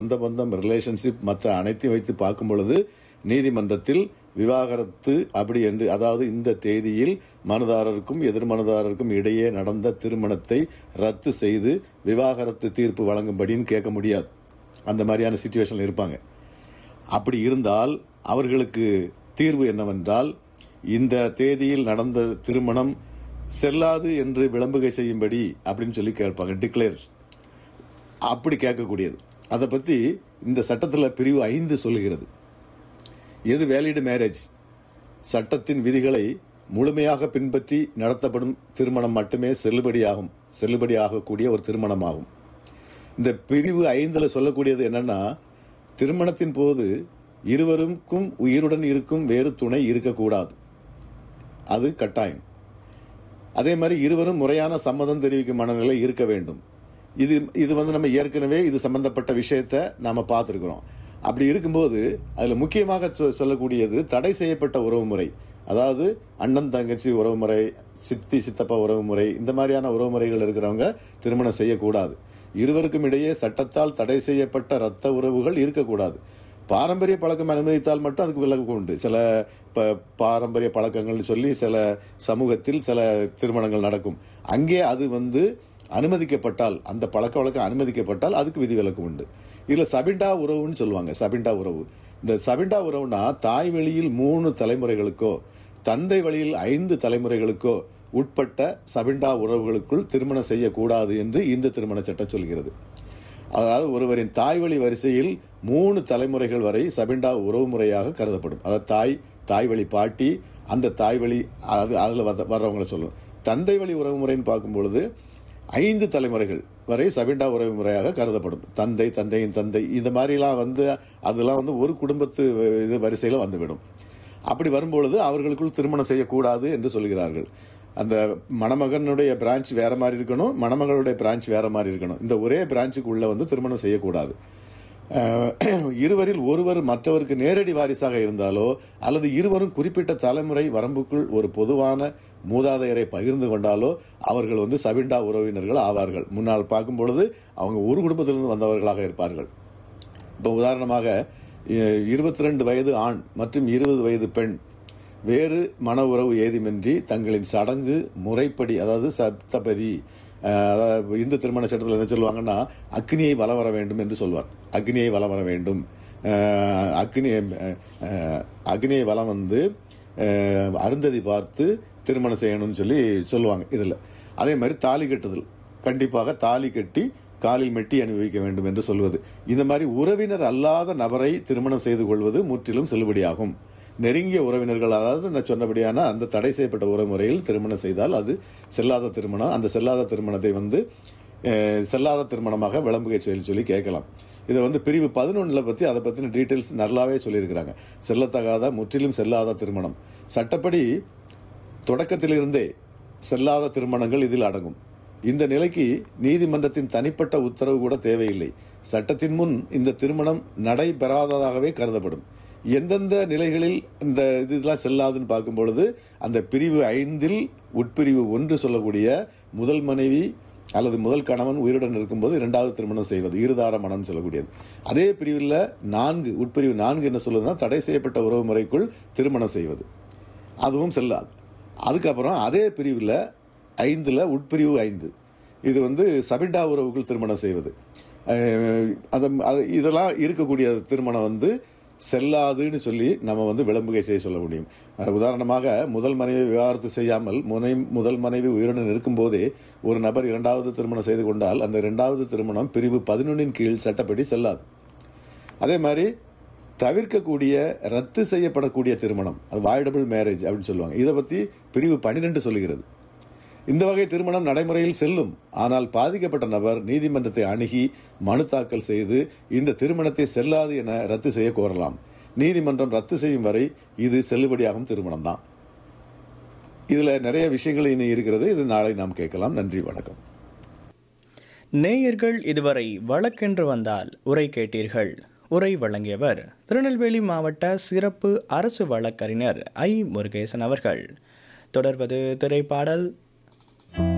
சொந்த பந்தம் ரிலேஷன்ஷிப் மற்ற அனைத்தையும் வைத்து பார்க்கும் பொழுது நீதிமன்றத்தில் விவாகரத்து அப்படி என்று அதாவது இந்த தேதியில் மனுதாரருக்கும் எதிர் மனுதாரருக்கும் இடையே நடந்த திருமணத்தை ரத்து செய்து விவாகரத்து தீர்ப்பு வழங்கும்படின்னு கேட்க முடியாது அந்த மாதிரியான சுச்சுவேஷன் இருப்பாங்க அப்படி இருந்தால் அவர்களுக்கு தீர்வு என்னவென்றால் இந்த தேதியில் நடந்த திருமணம் செல்லாது என்று விளம்புகை செய்யும்படி அப்படின்னு சொல்லி கேட்பாங்க டிக்ளேர் அப்படி கேட்கக்கூடியது அதை பற்றி இந்த சட்டத்தில் பிரிவு ஐந்து சொல்லுகிறது எது வேலிடு மேரேஜ் சட்டத்தின் விதிகளை முழுமையாக பின்பற்றி நடத்தப்படும் திருமணம் மட்டுமே செல்லுபடியாகும் செல்லுபடியாகக்கூடிய ஒரு திருமணமாகும் இந்த பிரிவு ஐந்தில் சொல்லக்கூடியது என்னன்னா திருமணத்தின் போது இருவருக்கும் உயிருடன் இருக்கும் வேறு துணை இருக்கக்கூடாது அது கட்டாயம் அதே மாதிரி இருவரும் முறையான சம்மதம் தெரிவிக்கும் மனநிலை இருக்க வேண்டும் இது இது வந்து நம்ம ஏற்கனவே இது சம்பந்தப்பட்ட விஷயத்தை நாம பார்த்துருக்கிறோம் அப்படி இருக்கும்போது அதில் முக்கியமாக சொ- சொல்லக்கூடியது தடை செய்யப்பட்ட உறவுமுறை அதாவது அண்ணன் தங்கச்சி உறவுமுறை சித்தி சித்தப்பா உறவுமுறை இந்த மாதிரியான உறவுமுறைகள் இருக்கிறவங்க திருமணம் செய்யக்கூடாது இருவருக்கும் இடையே சட்டத்தால் தடை செய்யப்பட்ட இரத்த உறவுகள் இருக்கக்கூடாது பாரம்பரிய பழக்கம் அனுமதித்தால் மட்டும் அதுக்கு விலக்கு உண்டு சில ப- பாரம்பரிய பழக்கங்கள்னு சொல்லி சில சமூகத்தில் சில திருமணங்கள் நடக்கும் அங்கே அது வந்து அனுமதிக்கப்பட்டால் அந்த பழக்க வழக்கம் அனுமதிக்கப்பட்டால் அதுக்கு விதிவிலக்கு உண்டு இதுல சபிண்டா உறவுன்னு சொல்லுவாங்க சபிண்டா உறவு இந்த சபிண்டா உறவுனா தாய் வழியில் மூணு தலைமுறைகளுக்கோ தந்தை வழியில் ஐந்து தலைமுறைகளுக்கோ உட்பட்ட சபிண்டா உறவுகளுக்குள் திருமணம் செய்யக்கூடாது என்று இந்த திருமண சட்டம் சொல்கிறது அதாவது ஒருவரின் தாய் வழி வரிசையில் மூணு தலைமுறைகள் வரை சபிண்டா உறவுமுறையாக கருதப்படும் அதாவது தாய் தாய் வழி பாட்டி அந்த தாய் வழி அது அதில் வர்றவங்களை சொல்லும் தந்தை வழி உறவுமுறைன்னு பார்க்கும் பொழுது ஐந்து தலைமுறைகள் வரை சபிண்டா உறவுமுறையாக கருதப்படும் தந்தை தந்தையின் தந்தை இந்த மாதிரிலாம் வந்து அதெல்லாம் வந்து ஒரு குடும்பத்து இது வரிசையில் வந்துவிடும் அப்படி வரும்பொழுது அவர்களுக்குள் திருமணம் செய்யக்கூடாது என்று சொல்கிறார்கள் அந்த மணமகனுடைய பிரான்ச் வேற மாதிரி இருக்கணும் மணமகளுடைய பிரான்ச் வேற மாதிரி இருக்கணும் இந்த ஒரே பிரான்ச்சுக்கு உள்ள வந்து திருமணம் செய்யக்கூடாது அஹ், இருவரில் ஒருவர் மற்றவருக்கு நேரடி வாரிசாக இருந்தாலோ அல்லது இருவரும் குறிப்பிட்ட தலைமுறை வரம்புக்குள் ஒரு பொதுவான மூதாதையரை பகிர்ந்து கொண்டாலோ அவர்கள் வந்து சபிண்டா உறவினர்கள் ஆவார்கள் முன்னால் பார்க்கும் பொழுது அவங்க ஒரு குடும்பத்திலிருந்து வந்தவர்களாக இருப்பார்கள் இப்போ உதாரணமாக இருபத்தி ரெண்டு வயது ஆண் மற்றும் இருபது வயது பெண் வேறு மன உறவு ஏதுமின்றி தங்களின் சடங்கு முறைப்படி அதாவது சப்தபதி அஹ், அதாவது இந்து திருமண சட்டத்தில் என்ன சொல்லுவாங்கன்னா அக்னியை வலம் வர வேண்டும் என்று சொல்வார் அக்னியை வலம் வர வேண்டும் அஹ், அக்னி அஹ், அக்னியை வலம் வந்து அஹ், அருந்ததி பார்த்து திருமணம் செய்யணும்னு சொல்லி சொல்லுவாங்க இதில் அதே மாதிரி தாலி கட்டுதல் கண்டிப்பாக தாலி கட்டி காலில் மெட்டி அனுபவிக்க வேண்டும் என்று சொல்வது இந்த மாதிரி உறவினர் அல்லாத நபரை திருமணம் செய்து கொள்வது முற்றிலும் செல்லுபடியாகும் நெருங்கிய உறவினர்கள் அதாவது நான் சொன்னபடியான அந்த தடை செய்யப்பட்ட உறவுமுறையில் திருமணம் செய்தால் அது செல்லாத திருமணம் அந்த செல்லாத திருமணத்தை வந்து அஹ், செல்லாத திருமணமாக விளம்புகை செயல் சொல்லி கேட்கலாம் இதை வந்து பிரிவு பதினொன்றில் பற்றி அதை பற்றின டீட்டெயில்ஸ் நல்லாவே சொல்லியிருக்கிறாங்க செல்லத்தகாத முற்றிலும் செல்லாத திருமணம் சட்டப்படி தொடக்கத்திலிருந்தே செல்லாத திருமணங்கள் இதில் அடங்கும் இந்த நிலைக்கு நீதிமன்றத்தின் தனிப்பட்ட உத்தரவு கூட தேவையில்லை சட்டத்தின் முன் இந்த திருமணம் நடைபெறாததாகவே கருதப்படும் எந்தெந்த நிலைகளில் இந்த இதெல்லாம் செல்லாதுன்னு பார்க்கும் பொழுது அந்த பிரிவு ஐந்தில் உட்பிரிவு ஒன்று சொல்லக்கூடிய முதல் மனைவி அல்லது முதல் கணவன் உயிருடன் இருக்கும்போது இரண்டாவது திருமணம் செய்வது இருதார மனம் சொல்லக்கூடியது அதே பிரிவில் நான்கு உட்பிரிவு நான்கு என்ன சொல்லுதுன்னா தடை செய்யப்பட்ட உறவு முறைக்குள் திருமணம் செய்வது அதுவும் செல்லாது அதுக்கப்புறம் அதே பிரிவில் ஐந்தில் உட்பிரிவு ஐந்து இது வந்து சபிண்டா உறவுக்குள் திருமணம் செய்வது அஹ், அது அது இதெல்லாம் இருக்கக்கூடிய திருமணம் வந்து செல்லாதுன்னு சொல்லி நம்ம வந்து விளம்புகை செய்ய சொல்ல முடியும் அஹ், உதாரணமாக முதல் மனைவி விவாகரத்து செய்யாமல் முனை முதல் மனைவி உயிருடன் இருக்கும்போதே ஒரு நபர் இரண்டாவது திருமணம் செய்து கொண்டால் அந்த இரண்டாவது திருமணம் பிரிவு பதினொன்றின் கீழ் சட்டப்படி செல்லாது அதே மாதிரி தவிர்க்கக்கூடிய ரத்து செய்யப்படக்கூடிய திருமணம் அது வாய்டபிள் மேரேஜ் அப்படின்னு சொல்லுவாங்க இதை பற்றி பிரிவு பன்னிரெண்டு சொல்லுகிறது இந்த வகை திருமணம் நடைமுறையில் செல்லும் ஆனால் பாதிக்கப்பட்ட நபர் நீதிமன்றத்தை அணுகி மனு தாக்கல் செய்து இந்த திருமணத்தை செல்லாது என ரத்து செய்ய கோரலாம் நீதிமன்றம் ரத்து செய்யும் வரை இது செல்லுபடியாகும் திருமணம் தான் இதுல நிறைய விஷயங்கள் இனி இருக்கிறது இது நாளை நாம் கேட்கலாம் நன்றி வணக்கம் நேயர்கள் இதுவரை வழக்கென்று வந்தால் உரை கேட்டீர்கள் உரை வழங்கியவர் திருநெல்வேலி மாவட்ட சிறப்பு அரசு வழக்கறிஞர் ஐ முருகேசன் அவர்கள் தொடர்வது திரைப்பாடல்